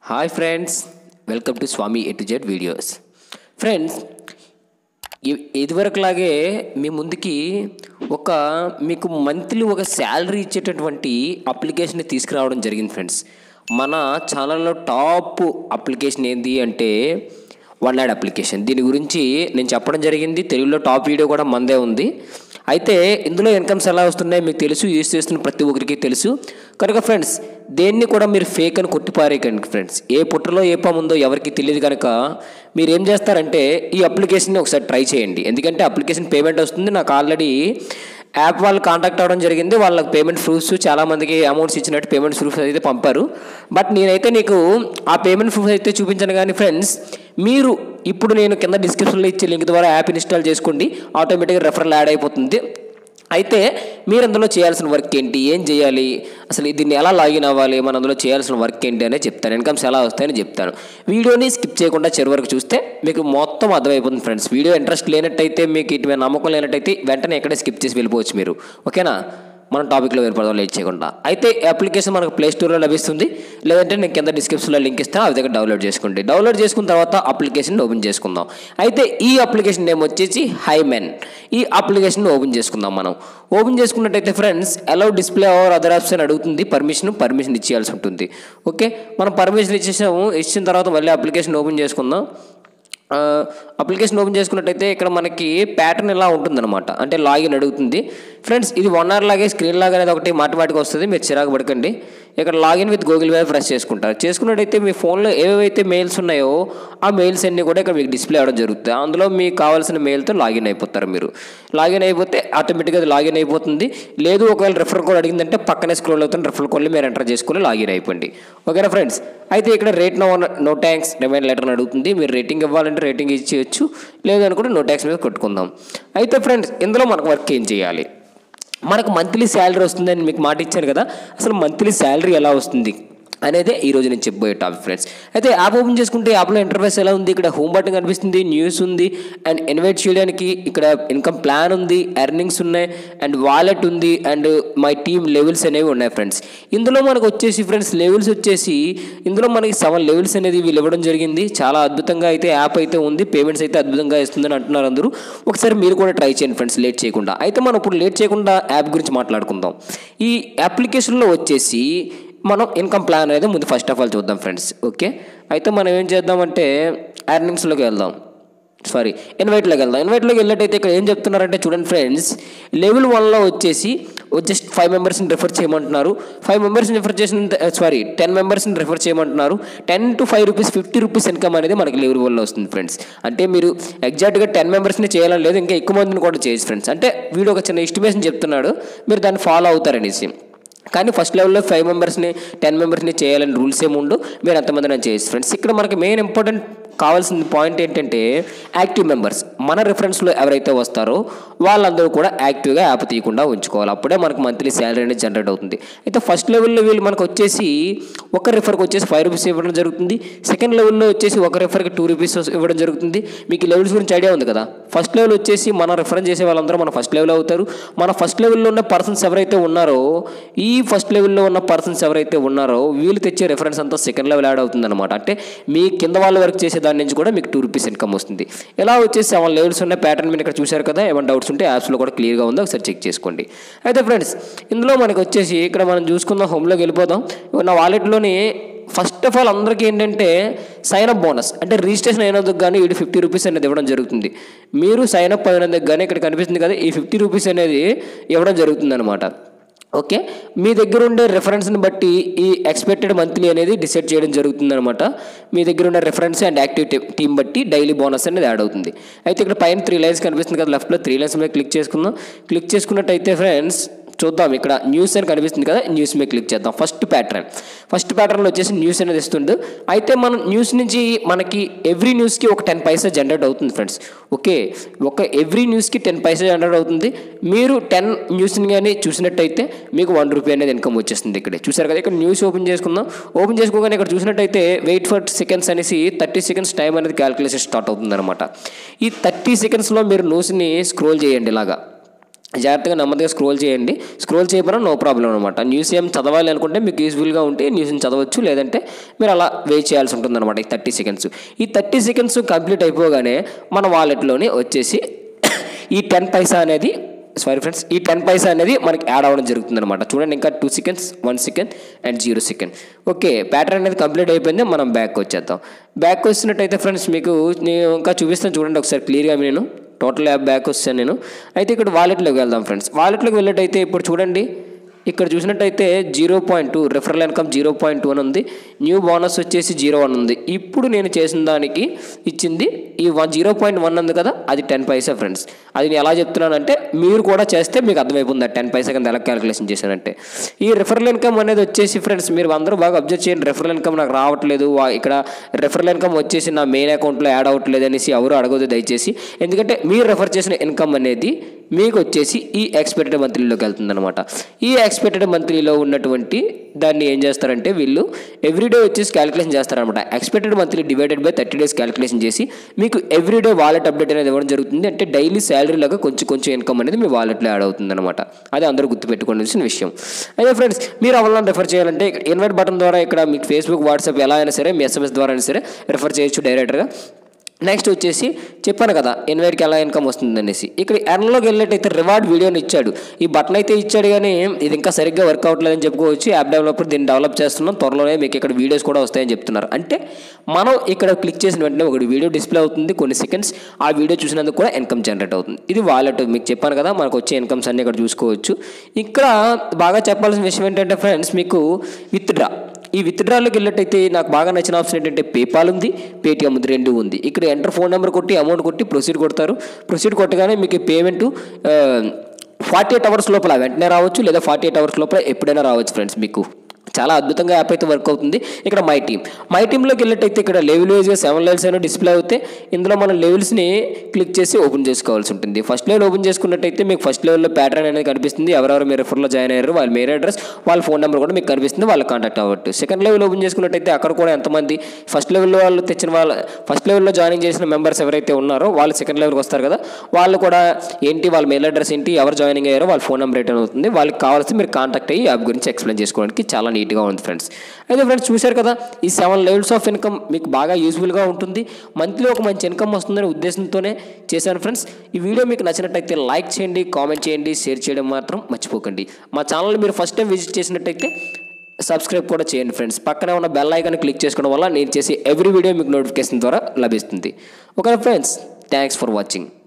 hi friends welcome to Swami A to Z videos friends ఇ- ఇదివరకులాగే మీ ముందుకి ఒక మీకు మంత్లీ ఒక శాలరీ ఇచ్చేటటువంటి అప్లికేషన్ తీసుకురావడం జరిగింది ఫ్రెండ్స్ మన ఛానల్లో టాప్ అప్లికేషన్ ఏంటి అంటే వన్ యాడ్ అప్లికేషన్ దీని గురించి నేను చెప్పడం జరిగింది తెలుగులో టాప్ వీడియో కూడా మందే ఉంది అయితే ఇందులో ఇన్కమ్స్ ఎలా వస్తున్నాయి మీకు తెలుసు యూస్ చేస్తున్న ప్రతి ఒక్కరికి తెలుసు కనుక ఫ్రెండ్స్ దేన్ని కూడా మీరు ఫేక్ అని కొట్టిపారేయకండి ఫ్రెండ్స్ ఏ పుట్టలో ఏ పాము ఉందో ఎవరికి తెలియదు కనుక మీరు ఏం చేస్తారంటే ఈ అప్లికేషన్ని ఒకసారి ట్రై చేయండి ఎందుకంటే అప్లికేషన్ పేమెంట్ వస్తుంది నాకు ఆల్రెడీ యాప్ వాళ్ళు కాంటాక్ట్ అవ్వడం జరిగింది వాళ్ళకి పేమెంట్ ప్రూఫ్స్ చాలా మందికి అమౌంట్స్ ఇచ్చినట్టు పేమెంట్ ప్రూఫ్స్ అయితే పంపారు బట్ నేనైతే నీకు ఆ పేమెంట్ ప్రూఫ్స్ అయితే చూపించాను కానీ ఫ్రెండ్స్ మీరు ఇప్పుడు నేను కింద డిస్క్రిప్షన్లో ఇచ్చే లింక్ ద్వారా యాప్ ఇన్స్టాల్ చేసుకోండి ఆటోమేటిక్గా రెఫరల్ యాడ్ అయిపోతుంది అయితే మీరు అందులో చేయాల్సిన వర్క్ ఏంటి ఏం చేయాలి అసలు దీన్ని ఎలా లాగిన్ అవ్వాలి మనం అందులో చేయాల్సిన వర్క్ ఏంటి అనేది చెప్తాను ఇన్కమ్స్ ఎలా వస్తాయని చెప్తాను వీడియోని స్కిప్ చేయకుండా చివరి వరకు చూస్తే మీకు మొత్తం అర్థమైపోతుంది ఫ్రెండ్స్ వీడియో ఇంట్రెస్ట్ లేనట్టయితే మీకు ఇటు మీద నమ్మకం లేనట్టయితే వెంటనే ఎక్కడే స్కిప్ చేసి వెళ్ళిపోవచ్చు మీరు ఓకేనా మనం టాపిక్లో వెళ్ళిపోదాం లేట్ చేయకుండా అయితే అప్లికేషన్ మనకు ప్లే స్టోర్లో లభిస్తుంది లేదంటే నేను కింద డిస్క్రిప్షన్లో లింక్ ఇస్తాను అవి దగ్గర డౌన్లోడ్ చేసుకోండి డౌన్లోడ్ చేసుకున్న తర్వాత అప్లికేషన్ ఓపెన్ చేసుకుందాం అయితే ఈ అప్లికేషన్ నేమ్ వచ్చేసి హైమెన్ ఈ అప్లికేషన్ ఓపెన్ చేసుకుందాం మనం ఓపెన్ చేసుకున్నట్టయితే friends allow display over other option అడుగుతుంది పర్మిషన్ పర్మిషన్ ఇచ్చేయాల్సి ఉంటుంది ఓకే మనం పర్మిషన్ ఇచ్చేసాము ఇచ్చిన తర్వాత మళ్ళీ అప్లికేషన్ ఓపెన్ చేసుకుందాం ఆ, అప్లికేషన్ ఓపెన్ చేసుకున్నట్టయితే ఇక్కడ మనకి ప్యాటర్న్ ఇలా ఉంటుందన్నమాట అంటే లాగిన్ అడుగుతుంది ఫ్రెండ్స్ ఇది వన్ అవర్ లాగే స్క్రీన్ లాగ్ అనేది ఒకటి మాటిమాటికి వస్తుంది మీరు చిరాకు పడకండి ఇక్కడ login with Google Pay press చేసుకుంటారు చేసుకున్నట్టయితే మీ ఫోన్లో ఏవైతే మెయిల్స్ ఉన్నాయో ఆ మెయిల్స్ అన్నీ కూడా ఇక్కడ మీకు డిస్ప్లే అవ్వడం జరుగుతుంది అందులో మీకు కావాల్సిన మెయిల్తో లాగిన్ అయిపోతారు మీరు లాగిన్ అయిపోతే ఆటోమేటిక్గా అది లాగిన్ అయిపోతుంది లేదు ఒకవేళ రెఫర్ కోడ్ అడిగిందంటే పక్కనే స్క్రోల్ అవుతుంది రెఫర్ కోడ్ని మీరు ఎంటర్ చేసుకుని లాగిన్ అయిపోండి ఓకేనా ఫ్రెండ్స్ అయితే ఇక్కడ rate no no thanks remind later అడుగుతుంది మీరు రేటింగ్ ఇవ్వాలంటే రేటింగ్ ఇచ్చేయచ్చు లేదనుకుంటే నో ట్యాక్స్ మీద కొట్టుకుందాం అయితే ఫ్రెండ్స్ ఇందులో మనకు వర్క్ ఏం చేయాలి మనకు మంత్లీ శాలరీ వస్తుందని మీకు మాట ఇచ్చాను కదా అసలు మంత్లీ శాలరీ ఎలా వస్తుంది అనేది ఈ రోజు నేను చెప్పబోయే టాపిక్ ఫ్రెండ్స్ అయితే యాప్ ఓపెన్ చేసుకుంటే యాప్లో ఇంటర్ఫేస్ ఎలా ఉంది ఇక్కడ హోమ్ బటన్ కనిపిస్తుంది న్యూస్ ఉంది అండ్ ఇన్వైట్ చేయడానికి ఇక్కడ ఇన్కమ్ ప్లాన్ ఉంది ఎర్నింగ్స్ ఉన్నాయి అండ్ వాలెట్ ఉంది అండ్ మై టీమ్ లెవెల్స్ అనేవి ఉన్నాయి ఫ్రెండ్స్ ఇందులో మనకు వచ్చేసి ఫ్రెండ్స్ లెవెల్స్ వచ్చేసి ఇందులో మనకి సెవెన్ లెవెల్స్ అనేది వీళ్ళు ఇవ్వడం జరిగింది చాలా అద్భుతంగా అయితే యాప్ అయితే ఉంది పేమెంట్స్ అయితే అద్భుతంగా ఇస్తుందని అంటున్నారు అందరూ ఒకసారి మీరు కూడా ట్రై చేయండి ఫ్రెండ్స్ లేట్ చేయకుండా అయితే మనం ఇప్పుడు లేట్ చేయకుండా యాప్ గురించి మాట్లాడుకుందాం ఈ అప్లికేషన్లో వచ్చేసి మనం ఇన్కమ్ ప్లాన్ అనేది ముందు ఫస్ట్ ఆఫ్ ఆల్ చూద్దాం ఫ్రెండ్స్ ఓకే అయితే మనం ఏం చేద్దామంటే ఎర్నింగ్స్లోకి వెళ్దాం సారీ ఇన్వైట్లోకి వెళ్దాం ఇన్వైట్లోకి వెళ్ళినట్టయితే ఇక్కడ ఏం చెప్తున్నారంటే చూడండి ఫ్రెండ్స్ లెవెల్ వన్లో వచ్చేసి జస్ట్ ఫైవ్ మెంబర్స్ని రిఫర్ చేయమంటున్నారు ఫైవ్ మెంబర్స్ని రిఫర్ చేసిన సారీ టెన్ మెంబర్స్ని రిఫర్ చేయమంటున్నారు ten to five rupees fifty rupees income అనేది మనకి లెవెల్ వన్లో వస్తుంది ఫ్రెండ్స్ అంటే మీరు ఎగ్జాక్ట్గా టెన్ మెంబర్స్ని చేయాలని లేదు ఇంకా ఎక్కువ మందిని కూడా చేయొచ్చు ఫ్రెండ్స్ అంటే వీడు ఒక చిన్న ఎస్టిమేషన్ చెప్తున్నాడు మీరు దాన్ని ఫాలో అవుతారనేసి కానీ ఫస్ట్ లెవెల్లో ఫైవ్ మెంబర్స్ని టెన్ మెంబర్స్ని చేయాలని రూల్స్ ఏమి ఉండవు మీరు అంతమంది నేను చేయొచ్చు ఫ్రెండ్స్ ఇక్కడ మనకి మెయిన్ ఇంపార్టెంట్ కావాల్సిన పాయింట్ ఏంటంటే యాక్టివ్ మెంబర్స్ మన రిఫరెన్స్లో ఎవరైతే వస్తారో వాళ్ళందరూ కూడా యాక్టివ్గా యాప్ తీయకుండా ఉంచుకోవాలి అప్పుడే మనకు మంత్లీ శాలరీ అనేది జనరేట్ అవుతుంది అయితే ఫస్ట్ లెవెల్లో వీళ్ళు మనకు వచ్చేసి ఒక రిఫర్కి వచ్చేసి ఫైవ్ రూపీస్ ఇవ్వడం జరుగుతుంది సెకండ్ లెవెల్లో వచ్చేసి ఒక రిఫర్కి టూ రూపీస్ ఇవ్వడం జరుగుతుంది మీకు ఈ లెవెల్స్ గురించి ఐడియా ఉంది కదా ఫస్ట్ లెవెల్ వచ్చేసి మన రిఫరెన్స్ చేసే వాళ్ళందరూ మన ఫస్ట్ లెవెల్ అవుతారు మన ఫస్ట్ లెవెల్లో ఉన్న పర్సన్స్ ఎవరైతే ఉన్నారో ఈ ఫస్ట్ లెవెల్లో ఉన్న పర్సన్స్ ఎవరైతే ఉన్నారో వీళ్ళు తెచ్చే రిఫరెన్స్ అంతా సెకండ్ లెవెల్ యాడ్ అవుతుంది అనమాట అంటే మీ కింద వాళ్ళు వర్క్ చేసే దాని నుంచి కూడా మీకు టూ రూపీస్ ఇన్కమ్ వస్తుంది ఎలా వచ్చేసి సెవెన్ లెవెల్స్ ఉన్న ప్యాటర్న్ మీరు ఇక్కడ చూశారు కదా ఏమైనా డౌట్స్ ఉంటే యాప్స్లో కూడా క్లియర్గా ఉందో ఒకసారి చెక్ చేసుకోండి అయితే ఫ్రెండ్స్ ఇందులో మనకి వచ్చేసి ఇక్కడ మనం చూసుకుందాం హోమ్లోకి వెళ్ళిపోదాం నా వాలెట్లోని ఫస్ట్ ఆఫ్ ఆల్ అందరికీ ఏంటంటే సైన్ అప్ బోనస్ అంటే రిజిస్ట్రేషన్ అయినందుకు కానీ వీడు ఫిఫ్టీ రూపీస్ అనేది ఇవ్వడం జరుగుతుంది మీరు సైన్ అప్ అయినందుకు కానీ ఇక్కడ కనిపిస్తుంది కదా ఈ ఫిఫ్టీ రూపీస్ అనేది ఇవ్వడం జరుగుతుంది అనమాట ఓకే మీ దగ్గర ఉండే రెఫరెన్స్ని బట్టి ఈ ఎక్స్పెక్టెడ్ మంత్లీ అనేది డిసైడ్ చేయడం జరుగుతుంది అనమాట మీ దగ్గర ఉండే రెఫరెన్స్ అండ్ యాక్టివ్ టీమ్ బట్టి డైలీ బోనస్ అనేది యాడ్ అవుతుంది అయితే ఇక్కడ పైన త్రీ లైన్స్ కనిపిస్తుంది కదా లెఫ్ట్లో త్రీ లైన్స్ మీద క్లిక్ చేసుకుందాం క్లిక్ చేసుకున్నట్టయితే ఫ్రెండ్స్ చూద్దాం ఇక్కడ న్యూస్ అని కనిపిస్తుంది కదా న్యూస్ మీద క్లిక్ చేద్దాం ఫస్ట్ ప్యాటర్న్ ఫస్ట్ ప్యాటర్న్లో వచ్చేసి న్యూస్ అనేది ఇస్తుండు అయితే మనం న్యూస్ నుంచి మనకి ఎవ్రీ న్యూస్కి ఒక టెన్ పైసా జనరేట్ అవుతుంది ఫ్రెండ్స్ ఓకే ఒక ఎవ్రీ న్యూస్కి టెన్ పైసా జనరేట్ అవుతుంది మీరు టెన్ న్యూస్ని కానీ చూసినట్టయితే మీకు వన్ రూపీ అనేది ఇన్కమ్ వచ్చేస్తుంది ఇక్కడ చూసారు కదా ఇక్కడ న్యూస్ ఓపెన్ చేసుకుందాం ఓపెన్ చేసుకోగానే ఇక్కడ చూసినట్టయితే వెయిట్ ఫర్ సెకండ్స్ అనేసి థర్టీ సెకండ్స్ టైం అనేది క్యాలిక్యులేషన్ స్టార్ట్ అవుతుంది అనమాట ఈ థర్టీ సెకండ్స్లో మీరు న్యూస్ని స్క్రోల్ చేయండి ఇలాగా జాగ్రత్తగా నెమ్మదిగా స్క్రోల్ చేయండి స్క్రోల్ చేయకపోయినా నో ప్రాబ్లం అనమాట న్యూస్ ఏం చదవాలి అనుకుంటే మీకు యూస్ఫుల్గా ఉంటే న్యూస్ని చదవచ్చు లేదంటే మీరు అలా వెయిట్ చేయాల్సి ఉంటుంది అనమాట ఈ థర్టీ సెకండ్స్ ఈ థర్టీ సెకండ్స్ కంప్లీట్ అయిపోగానే మన వాలెట్లోనే వచ్చేసి ఈ టెన్ పైసా అనేది సారీ ఫ్రెండ్స్ ఈ టెన్ పైసా అనేది మనకి యాడ్ అవ్వడం జరుగుతుంది అనమాట చూడండి ఇంకా two seconds one second and zero second okay pattern అనేది కంప్లీట్ అయిపోయింది మనం బ్యాక్ వచ్చేద్దాం బ్యాక్ వచ్చినట్టయితే ఫ్రెండ్స్ మీకు నేను ఇంకా చూపిస్తాను చూడండి ఒకసారి క్లియర్గా నేను టోటల్ యాప్ బ్యాక్ వస్తాను నేను అయితే ఇక్కడ వాలెట్లోకి వెళ్దాం ఫ్రెండ్స్ వాలెట్లోకి వెళ్ళేటైతే ఇప్పుడు చూడండి ఇక్కడ చూసినట్టయితే zero point two referral income zero point two అని ఉంది న్యూ బోనస్ వచ్చేసి జీరో వన్ ఉంది ఇప్పుడు నేను చేసిన దానికి ఇచ్చింది ఈ వన్ జీరో పాయింట్ వన్ ఉంది కదా అది టెన్ పైసా ఫ్రెండ్స్ అది నేను ఎలా చెప్తున్నానంటే మీరు కూడా చేస్తే మీకు అర్థమైపోతుంది ఆ టెన్ పైసా కింద ఎలా క్యాలిక్యులేషన్ చేశానంటే ఈ రిఫరల్ ఇన్కమ్ అనేది వచ్చేసి ఫ్రెండ్స్ మీరు అందరూ బాగా అబ్జర్వ్ చేయండి రిఫరల్ ఇన్కమ్ నాకు రావట్లేదు వా- ఇక్కడ రిఫరల్ ఇన్కమ్ వచ్చేసి నా మెయిన్ అకౌంట్లో యాడ్ అవ్వట్లేదు అనేసి ఎవరు అడగదు దయచేసి ఎందుకంటే మీరు రెఫర్ చేసిన ఇన్కమ్ అనేది మీకు వచ్చేసి ఈ ఎక్స్పెక్టెడ్ మంత్లీలోకి వెళ్తుంది అనమాట ఈ ఎక్స్పెక్టెడ్ మంత్లీలో ఉన్నటువంటి దాన్ని ఏం చేస్తారంటే వీళ్ళు ఎవ్రీడే వచ్చేసి క్యాలిక్యులేషన్ చేస్తారనమాట expected monthly divided by thirty days calculation చేసి మీకు ఎవ్రీడే వాలెట్ అప్డేట్ అనేది ఇవ్వడం జరుగుతుంది అంటే డైలీ శాలరీ లాగా కొంచెం కొంచెం ఇన్కమ్ అనేది మీ వాలెట్లో యాడ్ అవుతుంది అనమాట అది అందరూ గుర్తుపెట్టుకోవాల్సిన విషయం అయితే ఫ్రెండ్స్ మీరు అవన్నీ రెఫర్ చేయాలంటే ఇన్వైట్ బటన్ ద్వారా ఇక్కడ మీకు ఫేస్బుక్ వాట్సాప్ ఎలా అయినా సరే మీ ఎస్ఎంఎస్ ద్వారా అయినా సరే రెఫర్ చేయొచ్చు డైరెక్ట్గా నెక్స్ట్ వచ్చేసి చెప్పాను కదా ఇన్వైట్కి ఎలా ఇన్కమ్ వస్తుంది అనేసి ఇక్కడ ఎర్న్లోకి వెళ్ళేటైతే రివార్డ్ వీడియోని ఇచ్చాడు ఈ బటన్ అయితే ఇచ్చాడు కానీ ఇది ఇంకా సరిగ్గా వర్క్ అవ్వట్లేదని చెప్పుకోవచ్చు యాప్ డెవలపర్ దీన్ని డెవలప్ చేస్తున్నాం త్వరలోనే మీకు ఇక్కడ వీడియోస్ కూడా వస్తాయని చెప్తున్నారు అంటే మనం ఇక్కడ క్లిక్ చేసిన వెంటనే ఒకటి వీడియో డిస్ప్లే అవుతుంది కొన్ని సెకండ్స్ ఆ వీడియో చూసినందుకు కూడా ఇన్కమ్ జనరేట్ అవుతుంది ఇది వాలెట్ మీకు చెప్పాను కదా మనకు వచ్చే ఇన్కమ్స్ అన్ని ఇక్కడ చూసుకోవచ్చు ఇక్కడ బాగా చెప్పాల్సిన విషయం ఏంటంటే ఫ్రెండ్స్ మీకు విత్డ్రా ఈ విత్డ్రాలోకి వెళ్ళేటైతే నాకు బాగా నచ్చిన ఆప్షన్ ఏంటంటే పేపాల్ ఉంది పేటిఎం ఉంది రెండు ఉంది ఇక్కడ ఎంటర్ ఫోన్ నెంబర్ కొట్టి అమౌంట్ కొట్టి ప్రొసీడ్ కొడతారు ప్రొసీడ్ కొట్టగానే మీకు పేమెంట్ ఫార్టీ ఎయిట్ అవర్స్ లోపల వెంటనే రావచ్చు లేదా ఫార్టీ ఎయిట్ అవర్స్ లోపల ఎప్పుడైనా రావచ్చు ఫ్రెండ్స్ మీకు చాలా అద్భుతంగా యాప్ అయితే వర్క్ అవుతుంది ఇక్కడ మై టీమ్ మై టీంలోకి వెళ్ళేటైతే ఇక్కడ లెవెల్ వైజ్గా సెవెన్ లెవెల్స్ అయినా డిస్ప్లే అవుతే ఇందులో మనం లెవెల్స్ని క్లిక్ చేసి ఓపెన్ చేసుకోవాల్సి ఉంటుంది ఫస్ట్ లెవెల్ ఓపెన్ చేసుకున్నట్టయితే మీకు ఫస్ట్ లెవెల్లో ప్యాటర్న్ అనేది కనిపిస్తుంది ఎవరెవరు మీరు రెఫర్లో జాయిన్ అయ్యారు వాళ్ళ మెయిల్ అడ్రస్ వాళ్ళ ఫోన్ నెంబర్ కూడా మీకు కనిపిస్తుంది వాళ్ళ కాంటాక్ట్ అవ్వచ్చు సెకండ్ లెవెల్ ఓపెన్ చేసుకున్నట్టయితే అక్కడ కూడా ఎంతమంది ఫస్ట్ లెవెల్లో వాళ్ళు తెచ్చిన వాళ్ళ ఫస్ట్ లెవెల్లో జాయిన్ చేసిన మెంబర్స్ ఎవరైతే ఉన్నారో వాళ్ళు సెకండ్ లెవెల్కి వస్తారు కదా వాళ్ళు కూడా ఏంటి వాళ్ళ మెయిల్ అడ్రస్ ఏంటి ఎవరు జాయినింగ్ అయ్యారో వాళ్ళ ఫోన్ నెంబర్ రిటర్న్ అవుతుంది వాళ్ళకి కావాల్సి మీరు కాంటాక్ట్ అయ్యి యాప్ గురించి ఎక్స్ప్లెయిన్ చేసుకోవడానికి చాలా నీట్గా ఉంది ఫ్రెండ్స్ అయితే ఫ్రెండ్స్ చూశారు కదా ఈ సెవెన్ లెవెల్స్ ఆఫ్ ఇన్కమ్ మీకు బాగా యూస్ఫుల్గా ఉంటుంది మంత్లీ ఒక మంచి ఇన్కమ్ వస్తుందనే ఉద్దేశంతోనే చేశాను ఫ్రెండ్స్ ఈ వీడియో మీకు నచ్చినట్టయితే లైక్ చేయండి కామెంట్ చేయండి షేర్ చేయడం మాత్రం మర్చిపోకండి మా ఛానల్ మీరు ఫస్ట్ టైం విజిట్ చేసినట్టయితే సబ్స్క్రైబ్ కూడా చేయండి ఫ్రెండ్స్ పక్కనే ఉన్న బెల్ ఐకాన్ క్లిక్ చేసుకోవడం వల్ల నేను చేసే ఎవ్రీ వీడియో మీకు నోటిఫికేషన్ ద్వారా లభిస్తుంది okay friends thanks for watching